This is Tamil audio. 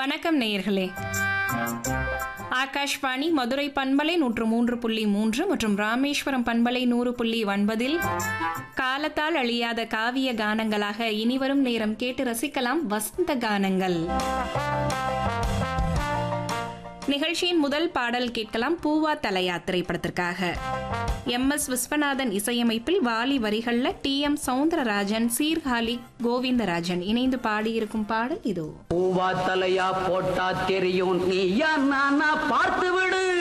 வணக்கம் நேயர்களே ஆகாஷ்வாணி மதுரை பண்பலை நூற்று மூன்று புள்ளி மூன்று மற்றும் ராமேஸ்வரம் பண்பலை நூறு புள்ளி ஒன்பதில் காலத்தால் அழியாத காவிய கானங்களாக இனிவரும் நேரம் கேட்டு ரசிக்கலாம் வசந்த கானங்கள் நிகழ்ச்சியின் முதல் பாடல் கேட்கலாம் பூவா தலையா திரைப்படத்திற்காக எம் எஸ் விஸ்வநாதன் இசையமைப்பில் வாலி வரிகள்ல டி எம் சவுந்தரராஜன் சீர்காழி கோவிந்தராஜன் இணைந்து பாடியிருக்கும் பாடல் இதோ பூவா தலையா போட்டா தெரியும் நீயா நானா பார்த்து விடு